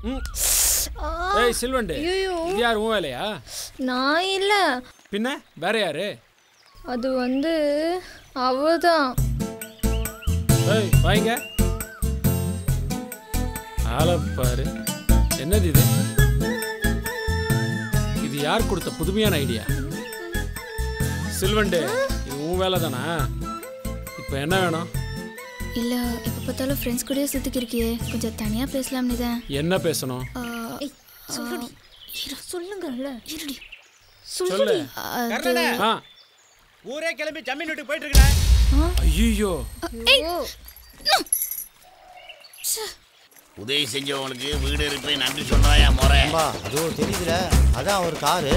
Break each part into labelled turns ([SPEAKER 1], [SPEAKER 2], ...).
[SPEAKER 1] ம். ஏய் சில்வண்டு
[SPEAKER 2] ஐயோ
[SPEAKER 1] இது யார் உன் வேலையா
[SPEAKER 2] நான் இல்ல
[SPEAKER 1] பின்ன வேற யாரு
[SPEAKER 2] அது வந்து அவதான்
[SPEAKER 1] ஏய் வாங்க ஆளை பாரு என்னது இது இது யார் கொடுத்த புதுமையான ஐடியா சில்வண்டு இது உன் வேலை தானா இப்போ என்ன வேணும்
[SPEAKER 3] இல்ல எப்ப பார்த்தாலும் ஃப்ரெண்ட்ஸ் கூடயே சுத்திக்கு இருக்கியே கொஞ்சம் தனியா பேசலாம்னு தான்
[SPEAKER 1] என்ன பேசணும்
[SPEAKER 2] சொல்லுங்கல்ல
[SPEAKER 3] இருடி
[SPEAKER 1] சொல்லு
[SPEAKER 4] கர்ணனே
[SPEAKER 1] ஆ
[SPEAKER 4] ஊரே கிளம்பி ஜமீன் வீட்டுக்கு போயிட்டு இருக்கேன்
[SPEAKER 1] ஐயோ
[SPEAKER 5] உதவி செஞ்சவங்களுக்கு வீடு இருப்பே நன்றி சொல்றாயா முறை
[SPEAKER 6] அம்பா அதோ தெரியுதுல அதான் அவர் காரு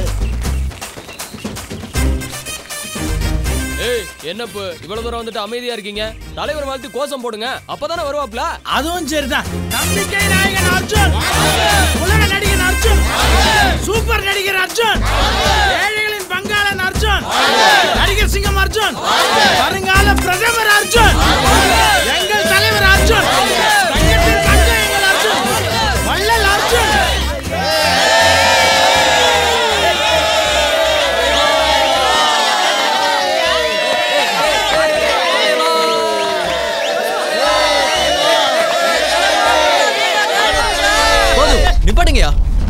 [SPEAKER 7] ஏய் என்னப்பு இவ்வளவு தூரம் வந்துட்டு அமைதியா இருக்கீங்க தலைவர் வாழ்த்து கோஷம் போடுங்க அப்பதானே வருவாப்ல
[SPEAKER 4] அதுவும் சரிதான் நம்பிக்கை நாயகன் அர்ஜுன் உலக நடிகன் அர்ஜுன் சூப்பர் நடிகர் அர்ஜுன் ஏழைகளின் பங்காளன் அர்ஜுன் நடிகர் சிங்கம் அர்ஜுன் வருங்கால பிரதமர் அர்ஜுன் எங்கள் தலைவர் அர்ஜுன் தங்கத்தின் தங்கம் எங்கள் அர்ஜுன் வள்ளல் அர்ஜுன்
[SPEAKER 7] போதும் நிப்பாட்டுங்கயா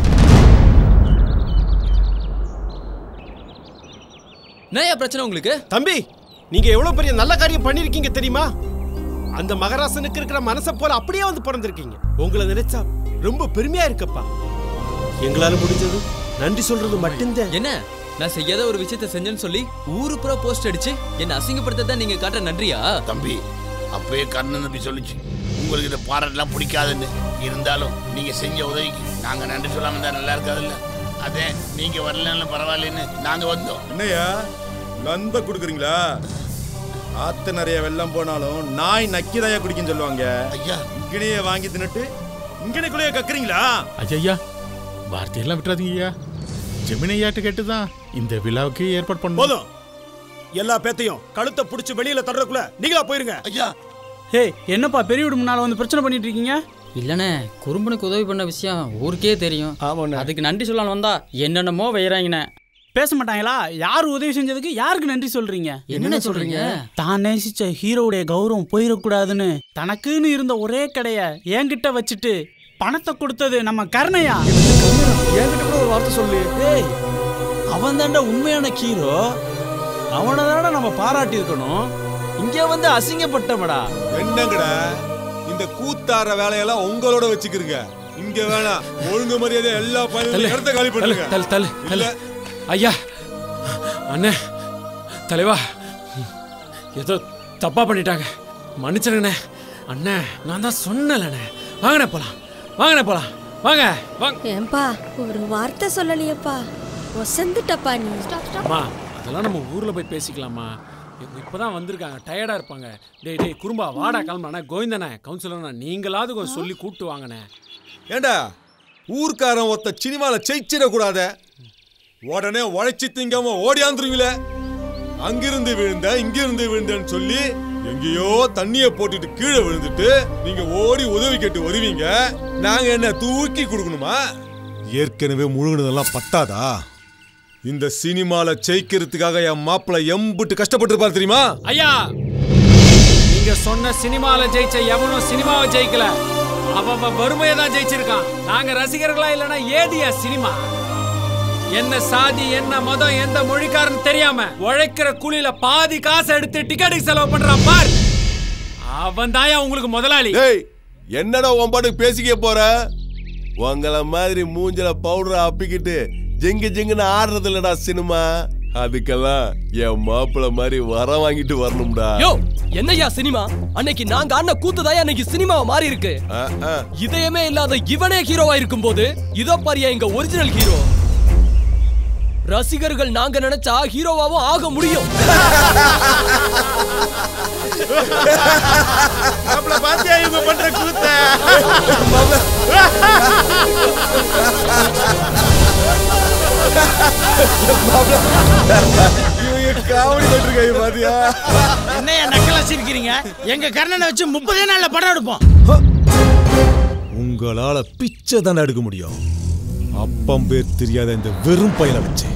[SPEAKER 7] என்னய்யா பிரச்சனை உங்களுக்கு
[SPEAKER 8] தம்பி நீங்க எவ்வளவு பெரிய நல்ல காரியம் பண்ணிருக்கீங்க தெரியுமா அந்த மகராசனுக்கு இருக்கிற மனசை போல அப்படியே வந்து பிறந்திருக்கீங்க உங்களை நினைச்சா ரொம்ப பெருமையா இருக்கப்பா எங்களால முடிஞ்சது நன்றி சொல்றது மட்டும்தான்
[SPEAKER 7] என்ன நான் செய்யாத ஒரு விஷயத்தை செஞ்சேன்னு சொல்லி ஊரு பூரா போஸ்ட் அடிச்சு என்ன அசிங்கப்படுத்த தான் நீங்க காட்டுற நன்றியா
[SPEAKER 5] தம்பி அப்பவே கண்ணன் தம்பி சொல்லுச்சு உங்களுக்கு இந்த பாராட்டெல்லாம் பிடிக்காதுன்னு இருந்தாலும் நீங்க செஞ்ச உதவிக்கு நாங்க நன்றி சொல்லாம இருந்தா நல்லா இருக்காதுல்ல அதே நீங்க வரலன்னு பரவாயில்லன்னு நாங்க வந்தோம்
[SPEAKER 9] என்னையா லந்த குடுக்குறீங்களா ஆத்து நிறைய வெள்ளம் போனாலும் நாய் நக்கிதாயா குடிக்குன்னு சொல்லுவாங்க
[SPEAKER 5] ஐயா
[SPEAKER 9] இங்கனையே வாங்கி தின்னுட்டு இங்கனைக்குள்ளேயே கக்குறீங்களா
[SPEAKER 10] ஐயா வார்த்தையெல்லாம் விட்டுறாதீங்க ஐயா ஜெமினையாட்டு கேட்டு தான் இந்த விழாவுக்கு ஏற்பாடு பண்ணோம்
[SPEAKER 8] போதும் எல்லா பேத்தையும் கழுத்தை புடிச்சு வெளியில தர்றதுக்குள்ள நீங்களா போயிருங்க
[SPEAKER 5] ஐயா
[SPEAKER 11] ஹே என்னப்பா பெரிய வீடு முன்னால வந்து பிரச்சனை பண்ணிட்டு இருக்கீங்க
[SPEAKER 12] இல்லண்ணே குறும்பனுக்கு உதவி பண்ண விஷயம் ஊருக்கே தெரியும் அதுக்கு நன்றி சொல்லலாம் வந்தா என்னென்னமோ வைறாங்கண்ணே
[SPEAKER 11] பேச மாட்டாங்களா யார் உதவி செஞ்சதுக்கு யாருக்கு நன்றி சொல்றீங்க
[SPEAKER 12] என்னண்ணே சொல்றீங்க
[SPEAKER 11] தான் நேசிச்ச ஹீரோவுடைய கௌரவம் போயிடக்கூடாதுன்னு தனக்குன்னு இருந்த ஒரே கடைய என்கிட்ட வச்சுட்டு பணத்தை கொடுத்தது நம்ம கருணையா
[SPEAKER 8] என்கிட்ட கூட ஒரு வார்த்தை சொல்லு
[SPEAKER 11] ஏய் அவன் தாண்டா உண்மையான ஹீரோ அவனை தானே நம்ம பாராட்டி இருக்கணும் இங்கே வந்து அசிங்கப்பட்டவடா
[SPEAKER 9] என்னங்கடா இந்த கூத்தார வேலையெல்லாம் உங்களோட வச்சுக்கிறீங்க இங்க வேணாம் ஒழுங்கு மரியாதை எல்லா பையனும் இடத்த காலி
[SPEAKER 1] தள்ளு
[SPEAKER 9] பண்ணுங்க
[SPEAKER 1] தள்ளு தள்ளு தள்ளு ஐயா அண்ணே தலைவா ஏதோ தப்பா பண்ணிட்டாங்க மன்னிச்சிருங்கண்ணே அண்ணே நான் தான் சொன்னலண்ணே வாங்கண்ணே போலாம் வாங்கண்ணே போலாம் வாங்க வாங்க
[SPEAKER 13] ஏன்பா ஒரு வார்த்தை சொல்லலையேப்பா ஒசந்துட்டப்பா நீ
[SPEAKER 1] அம்மா அதெல்லாம் நம்ம ஊர்ல போய் பேசிக்கலாமா இவங்க இப்பதான் வந்திருக்காங்க டயர்டா இருப்பாங்க டேய் டேய் குறும்பா வாடா கிளம்புறானே கோவிந்தண்ணே கவுன்சிலர்ண்ணா நீங்களாவது கொஞ்சம் சொல்லி கூப்பிட்டு வாங்கண்ணே
[SPEAKER 9] ஏண்டா ஊர்க்காரன் ஒருத்த சினிமால ஜெயிச்சிடக்கூடாத உடனே உழைச்சி திங்காம ஓடியாந்துருவீல அங்கிருந்து விழுந்த இங்கிருந்து விழுந்தேன்னு சொல்லி எங்கேயோ தண்ணிய போட்டுட்டு கீழே விழுந்துட்டு நீங்க ஓடி உதவி கேட்டு வருவீங்க நாங்க என்ன தூக்கி கொடுக்கணுமா ஏற்கனவே முழுகினதெல்லாம் பத்தாதா இந்த சினிமால ஜெயிக்கிறதுக்காக என் மாப்பிள்ள எம்புட்டு கஷ்டப்பட்டு தெரியுமா
[SPEAKER 1] ஐயா நீங்க சொன்ன சினிமால ஜெயிச்ச எவனும் சினிமாவை ஜெயிக்கல அவன் அவன் வறுமையை தான் ஜெயிச்சிருக்கான் நாங்க ரசிகர்களா இல்லனா ஏதியா சினிமா என்ன சாதி என்ன மதம் எந்த மொழிக்காரன் தெரியாம உழைக்கிற கூலியில பாதி காசு எடுத்து டிக்கெட்டுக்கு செலவு பண்றான் பார் அவன் தாயா உங்களுக்கு முதலாளி
[SPEAKER 9] டேய் என்னடா உன் பாட்டுக்கு பேசிக்க போற உங்கள மாதிரி மூஞ்சில பவுடர் அப்பிக்கிட்டு ஜெங்கு ஜெங்குன்னு ஆடுறது இல்லடா சினிமா அதுக்கெல்லாம் என் மாப்பிள்ள மாதிரி வர வாங்கிட்டு வரணும்டா
[SPEAKER 7] யோ என்னய்யா சினிமா அன்னைக்கு நாங்க ஆடின கூத்துதாயா அன்னைக்கு சினிமாவை மாறி இருக்கு
[SPEAKER 9] ஆ, ஆ.
[SPEAKER 7] இதயமே இல்லாத இவனே ஹீரோவா இருக்கும்போது இதோ பாரியா எங்க ஒரிஜினல் ஹீரோ ரசிகர்கள் நாங்க நினைச்சா ஹீரோவாவும் ஆக முடியும்
[SPEAKER 9] மாப்பிள்ள பாத்தியா இவங்க பண்ற கூத்த இவங்க காமெடி பண்றாங்க பாத்தியா
[SPEAKER 4] என்னைய நக்கலா சிரிக்கிறீங்க எங்க கர்ணனை வச்சு முப்பதே நாள்ல படம் எடுப்போம்
[SPEAKER 9] உங்க உங்களால பிச்சை தானே எடுக்க முடியும் அப்பம் பேர் தெரியாத இந்த வெறும் பையனை வச்சு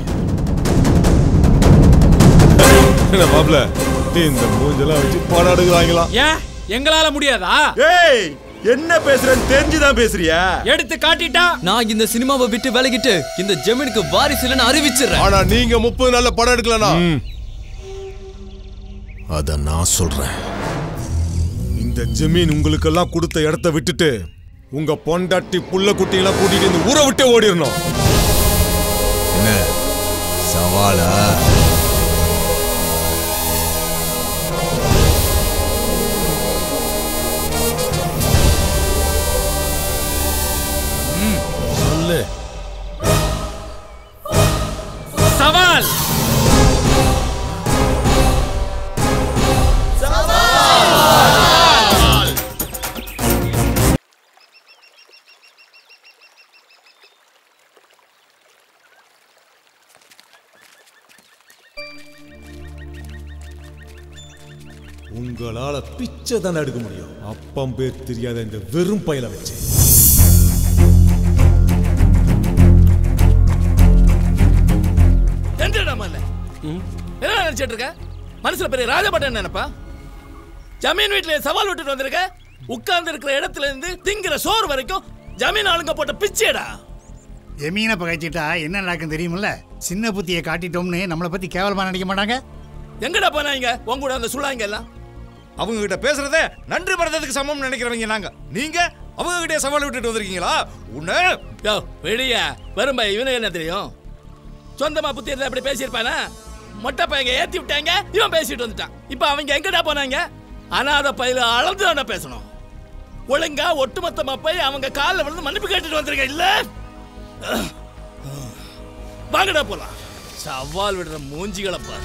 [SPEAKER 9] என்ன மாப்ள இந்த மூஞ்செல்லாம் வச்சு படம் எடுக்கிறாங்களா
[SPEAKER 1] ஏன் எங்களால முடியாதா
[SPEAKER 9] ஏய் என்ன பேசுறேன்னு தெரிஞ்சுதான் பேசுறியா
[SPEAKER 1] எடுத்து காட்டிட்டா
[SPEAKER 7] நான் இந்த சினிமாவை விட்டு விலகிட்டு இந்த ஜெமினுக்கு வாரிசு இல்லைன்னு அறிவிச்சிடுறேன்
[SPEAKER 9] ஆனா நீங்க முப்பது நாள்ல படம் எடுக்கலனா அத நான் சொல்றேன் இந்த ஜமீன் உங்களுக்கெல்லாம் கொடுத்த இடத்த விட்டுட்டு உங்க பொண்டாட்டி புள்ள குட்டியெல்லாம் கூட்டிட்டு இந்த ஊரை விட்டு ஓடிடணும் என்ன சவாலா
[SPEAKER 1] சொல்லு சவால்
[SPEAKER 9] உங்களால பிச்சை தானே எடுக்க முடியும் அப்பம் பேர் தெரியாத இந்த வெறும் பையனை வச்சு
[SPEAKER 4] என்னடா மல்ல என்ன நினைச்சிட்டு இருக்க மனசுல பெரிய ராஜபட்டன் நினைப்பா ஜமீன் வீட்டுல சவால் விட்டுட்டு வந்திருக்க உட்கார்ந்து இருக்கிற இடத்துல இருந்து திங்கிற சோறு வரைக்கும் ஜமீன் ஆளுங்க போட்ட பிச்சைடா
[SPEAKER 14] ஜமீனை பகைச்சிட்டா என்ன நடக்கும் தெரியுமில்ல சின்ன புத்தியை காட்டிட்டோம்னு நம்மளை பத்தி கேவலமா நினைக்க மாட்டாங்க
[SPEAKER 4] எங்கடா போனாங்க உங்க கூட அந்த சுள்ளாங்க எல்லாம்
[SPEAKER 15] அவங்க கிட்ட பேசுறத நன்றி மறந்ததுக்கு சமம் நினைக்கிறவங்க நாங்க நீங்க அவங்க கிட்ட சவால் விட்டுட்டு வந்திருக்கீங்களா உன்ன
[SPEAKER 4] யோ வெளிய வரும்பா இவனுக்கு என்ன தெரியும் சொந்தமா புத்தி இருந்தா அப்படி பேசியிருப்பானா மொட்டை பையங்க ஏத்தி விட்டாங்க இவன் பேசிட்டு வந்துட்டான் இப்போ அவங்க எங்கடா போனாங்க அனாத பையில அளந்து தானே பேசணும் ஒழுங்கா ஒட்டுமொத்தமா போய் அவங்க காலில் விழுந்து மன்னிப்பு கேட்டுட்டு வந்திருக்க இல்ல வாங்கடா போலாம் சவால் விடுற மூஞ்சிகளை பாரு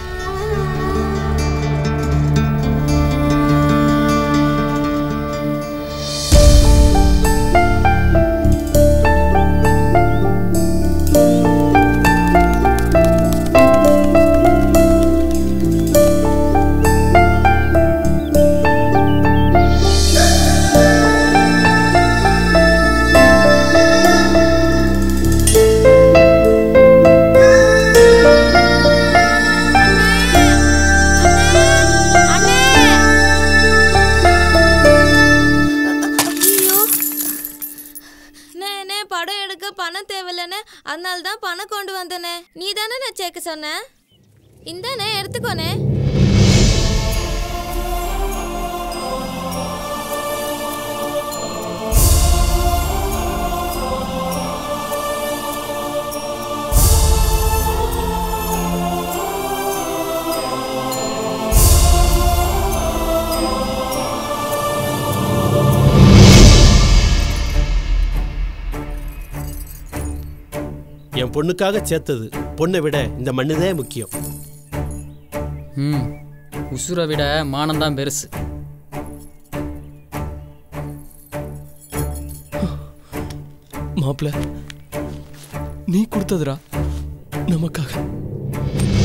[SPEAKER 2] நேனே படம் எடுக்க பணம் தேவையில்லைன்னு அதனால தான் பணம் கொண்டு வந்தனே நீ தானே நான் சேர்க்க சொன்ன இந்தானே எடுத்துக்கோனே
[SPEAKER 8] என் பொண்ணுக்காக சேர்த்தது பொண்ணை விட இந்த மண்ணுதே முக்கியம்
[SPEAKER 12] ம் உசுரை விட மானம்தான் பெருசு
[SPEAKER 7] மாப்பிள நீ கொடுத்ததுடா நமக்காக